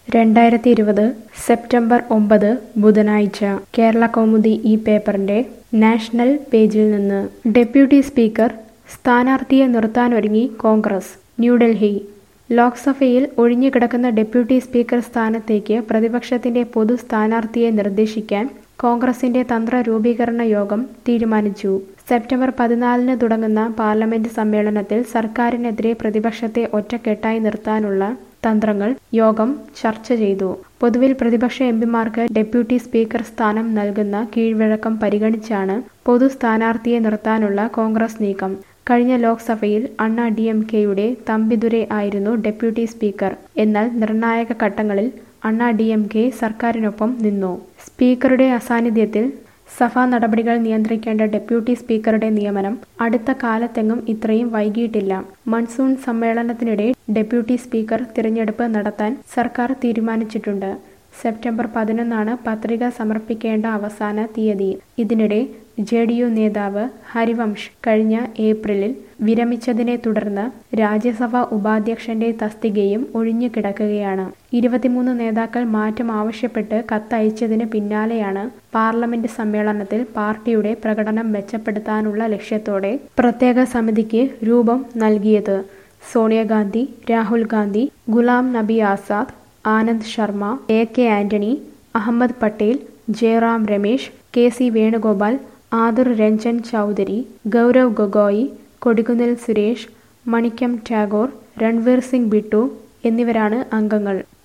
രണ്ടായിരത്തി ഇരുപത് സെപ്റ്റംബർ ഒമ്പത് ബുധനാഴ്ച കേരള കൗമുദി ഈ പേപ്പറിന്റെ നാഷണൽ പേജിൽ നിന്ന് ഡെപ്യൂട്ടി സ്പീക്കർ സ്ഥാനാർത്ഥിയെ നിർത്താനൊരുങ്ങി കോൺഗ്രസ് ന്യൂഡൽഹി ലോക്സഭയിൽ ഒഴിഞ്ഞുകിടക്കുന്ന ഡെപ്യൂട്ടി സ്പീക്കർ സ്ഥാനത്തേക്ക് പ്രതിപക്ഷത്തിന്റെ പൊതു സ്ഥാനാർത്ഥിയെ നിർദ്ദേശിക്കാൻ കോൺഗ്രസിന്റെ തന്ത്ര രൂപീകരണ യോഗം തീരുമാനിച്ചു സെപ്റ്റംബർ പതിനാലിന് തുടങ്ങുന്ന പാർലമെന്റ് സമ്മേളനത്തിൽ സർക്കാരിനെതിരെ പ്രതിപക്ഷത്തെ ഒറ്റക്കെട്ടായി നിർത്താനുള്ള തന്ത്രങ്ങൾ യോഗം ചർച്ച ചെയ്തു പൊതുവിൽ പ്രതിപക്ഷ എംപിമാർക്ക് ഡെപ്യൂട്ടി സ്പീക്കർ സ്ഥാനം നൽകുന്ന കീഴ്വഴക്കം പരിഗണിച്ചാണ് പൊതു സ്ഥാനാർത്ഥിയെ നിർത്താനുള്ള കോൺഗ്രസ് നീക്കം കഴിഞ്ഞ ലോക്സഭയിൽ അണ്ണാ ഡി എം കെയുടെ തമ്പിദുരൈ ആയിരുന്നു ഡെപ്യൂട്ടി സ്പീക്കർ എന്നാൽ നിർണായക ഘട്ടങ്ങളിൽ അണ്ണാ ഡി എം കെ സർക്കാരിനൊപ്പം നിന്നു സ്പീക്കറുടെ അസാന്നിധ്യത്തിൽ സഭാ നടപടികൾ നിയന്ത്രിക്കേണ്ട ഡെപ്യൂട്ടി സ്പീക്കറുടെ നിയമനം അടുത്ത കാലത്തെങ്ങും ഇത്രയും വൈകിയിട്ടില്ല മൺസൂൺ സമ്മേളനത്തിനിടെ ഡെപ്യൂട്ടി സ്പീക്കർ തിരഞ്ഞെടുപ്പ് നടത്താൻ സർക്കാർ തീരുമാനിച്ചിട്ടുണ്ട് സെപ്റ്റംബർ പതിനൊന്നാണ് പത്രിക സമർപ്പിക്കേണ്ട അവസാന തീയതി ഇതിനിടെ ജെ ഡി യു നേതാവ് ഹരിവംശ് കഴിഞ്ഞ ഏപ്രിലിൽ വിരമിച്ചതിനെ തുടർന്ന് രാജ്യസഭാ ഉപാധ്യക്ഷന്റെ തസ്തികയും ഒഴിഞ്ഞുകിടക്കുകയാണ് ഇരുപത്തിമൂന്ന് നേതാക്കൾ മാറ്റം ആവശ്യപ്പെട്ട് കത്തയച്ചതിന് പിന്നാലെയാണ് പാർലമെന്റ് സമ്മേളനത്തിൽ പാർട്ടിയുടെ പ്രകടനം മെച്ചപ്പെടുത്താനുള്ള ലക്ഷ്യത്തോടെ പ്രത്യേക സമിതിക്ക് രൂപം നൽകിയത് Sonia Gandhi Rahul Gandhi Ghulam Nabi Azad Anand Sharma A K Antony Ahmed Patel Jairam Ramesh K C Venugopal Adhir Ranjan Chowdhury Gaurav Gogoi Kodikunnil Suresh Manickam Tagore Ranveer Singh Bittu എന്നിവരാണ് അംഗങ്ങൾ